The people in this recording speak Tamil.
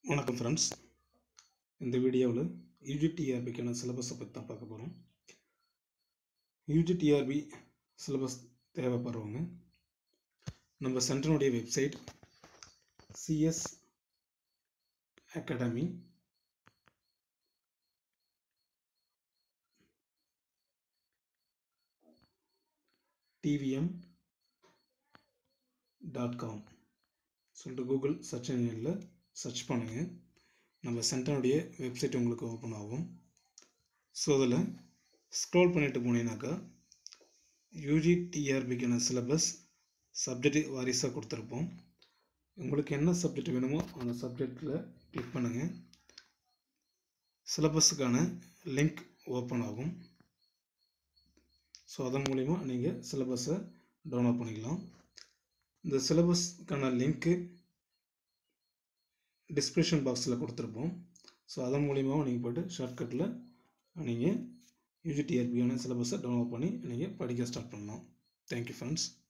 வணக்கம் ஃப்ரெண்ட்ஸ் இந்த வீடியோவில் யூஜிடிஆர்பிக்கான சிலபஸை பற்றி தான் பார்க்க போகிறோம் யூஜிடிஆர்பி சிலபஸ் தேவைப்படுறவங்க நம்ம சென்டருடைய website CS academy TVM dot com சொல்லிட்டு கூகுள் சர்ச் இன்ஜினில் சர்ச் பண்ணுங்கள் நம்ம சென்டருடைய வெப்சைட் உங்களுக்கு ஓப்பன் ஆகும் ஸோ அதில் ஸ்க்ரோல் பண்ணிட்டு போனீங்கன்னாக்கா யூஜி டிஆர்பிக்கான சிலபஸ் சப்ஜெக்ட் வாரிசாக கொடுத்துருப்போம் உங்களுக்கு என்ன சப்ஜெக்ட் வேணுமோ அந்த சப்ஜெக்டில் கிளிக் பண்ணுங்கள் சிலபஸுக்கான லிங்க் ஓப்பன் ஆகும் ஸோ அதன் மூலிமா நீங்கள் சிலபஸை டவுன்லோட் பண்ணிக்கலாம் இந்த சிலபஸ்க்கான லிங்க்கு டிஸ்கிரிப்ஷன் பாக்ஸில் கொடுத்துருப்போம் ஸோ அதன் மூலியமாக நீங்கள் போய்ட்டு ஷார்ட்கட்டில் நீங்கள் யூஜிடிஆர்பியான சிலபஸை டவுன்லோட் பண்ணி நீங்கள் படிக்க ஸ்டார்ட் பண்ணலாம் தேங்க்யூ ஃப்ரெண்ட்ஸ்